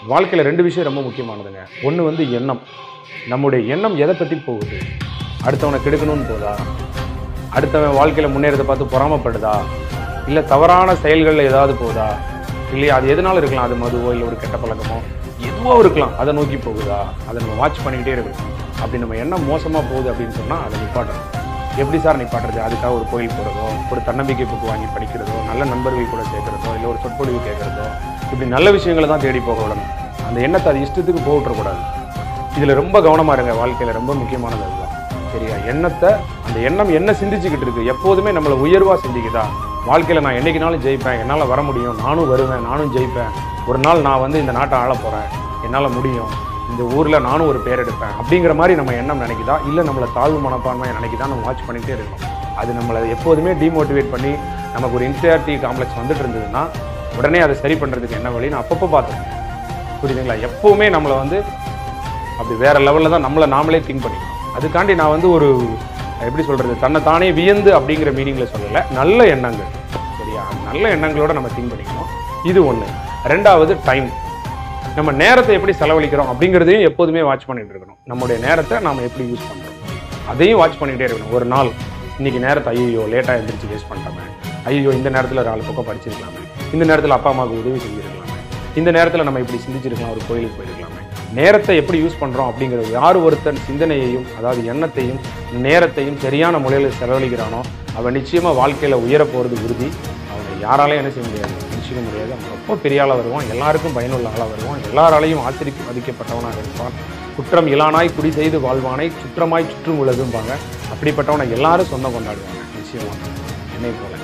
வாழ்க்கையில் ரெண்டு விஷயம் ரொம்ப முக்கியமானதுங்க ஒன்று வந்து எண்ணம் நம்முடைய எண்ணம் எதை பற்றி போகுது அடுத்தவனை கெடுக்கணும்னு போதா அடுத்தவன் வாழ்க்கையில் முன்னேறதை பார்த்து பொறாமப்படுதா இல்லை தவறான செயல்களில் ஏதாவது போதா இல்லையா அது எதனால இருக்கலாம் அது மதுவோ இல்லை ஒரு கெட்ட பழக்கமோ எதுவோ இருக்கலாம் அதை நோக்கி போகுதா அதை நம்ம வாட்ச் பண்ணிக்கிட்டே இருக்கணும் அப்படி நம்ம எண்ணம் மோசமாக போகுது அப்படின்னு சொன்னால் அதை நிப்பாட்டணும் எப்படி சார் நிப்பாட்டுறது அதுக்காக ஒரு கோயில் போகிறதோ ஒரு தன்னம்பிக்கை புக்கு வாங்கி படிக்கிறதோ நல்ல நண்பர்கள் கூட சேர்க்கறதோ இல்லை ஒரு சொற்பொழிவு கேட்குறதோ இப்படி நல்ல விஷயங்களை தான் தேடி போக விடணும் அந்த எண்ணத்தை அது இஷ்டத்துக்கு போக விட்டுறக்கூடாது இதில் ரொம்ப கவனமாக இருங்க வாழ்க்கையில் ரொம்ப முக்கியமானது அதுதான் சரியா எண்ணத்தை அந்த எண்ணம் என்ன சிந்திச்சுக்கிட்டு இருக்கு எப்போதுமே நம்மளை உயர்வாக சிந்திக்குதா வாழ்க்கையில் நான் என்னைக்குனாலும் ஜெயிப்பேன் என்னால் வர முடியும் நானும் வருவேன் நானும் ஜெயிப்பேன் ஒரு நாள் நான் வந்து இந்த நாட்டை ஆள போகிறேன் என்னால் முடியும் இந்த ஊரில் நானும் ஒரு பேர் எடுப்பேன் அப்படிங்கிற மாதிரி நம்ம எண்ணம் நினைக்குதா இல்லை நம்மளை தாழ்வு மனப்பான்மையை நினைக்குதா நம்ம வாட்ச் பண்ணிகிட்டே இருக்கணும் அது நம்மளை எப்போதுமே டிமோட்டிவேட் பண்ணி நமக்கு ஒரு இன்ஃபியாரிட்டி காம்ப்ளெக்ஸ் வந்துட்டு இருந்ததுன்னா உடனே அதை சரி பண்ணுறதுக்கு என்ன வழின்னு அப்பப்போ பார்த்துக்கணும் புரியுதுங்களா எப்போவுமே நம்மளை வந்து அப்படி வேற லெவலில் தான் நம்மளை நாமளே திங்க் பண்ணிக்கணும் அதுக்காண்டி நான் வந்து ஒரு எப்படி சொல்கிறது தன்னை தானே வியந்து அப்படிங்கிற மீனிங்கில் சொல்லலை நல்ல எண்ணங்கள் சரியா நல்ல எண்ணங்களோட நம்ம திங்க் பண்ணிக்கணும் இது ஒன்று ரெண்டாவது டைம் நம்ம நேரத்தை எப்படி செலவழிக்கிறோம் அப்படிங்கிறதையும் எப்போதுமே வாட்ச் பண்ணிட்டு இருக்கணும் நம்முடைய நேரத்தை நாம எப்படி யூஸ் பண்ணுறோம் அதையும் வாட்ச் பண்ணிக்கிட்டே இருக்கணும் ஒரு நாள் இன்னைக்கு நேரத்தை ஐயோ லேட்டாக எழுந்திரிச்சு வேஸ்ட் பண்ணிட்டோமே ஐயோ இந்த நேரத்தில் நாலு பக்கம் படிச்சிருக்கலாமே இந்த நேரத்தில் அப்பா அம்மாவுக்கு உதவி செஞ்சிருக்கலாமே இந்த நேரத்தில் நம்ம இப்படி சிந்திச்சிருக்கலாம் ஒரு கோயிலுக்கு போயிருக்கலாமே நேரத்தை எப்படி யூஸ் பண்ணுறோம் அப்படிங்கிறது யார் ஒருத்தன் சிந்தனையையும் அதாவது எண்ணத்தையும் நேரத்தையும் சரியான முறையில் செலவழிக்கிறானோ அவன் நிச்சயமாக வாழ்க்கையில் உயர போகிறது உறுதி அவனை யாராலையும் என்ன செய்ய முடியாது நிச்சயிக்க முடியாது அவன் ரொம்ப பெரிய ஆளாக வருவான் எல்லாருக்கும் பயனுள்ள ஆளாக வருவான் எல்லாராலையும் ஆச்சரிக்கு மதிக்கப்பட்டவனாக இருப்பான் குற்றம் இலானாய் குடி செய்து வாழ்வானை சுற்றமாய் சுற்றும் உலகும்பாங்க அப்படிப்பட்டவனை எல்லாரும் சொந்தம் கொண்டாடுவாங்க நிச்சயமாக என்னை போல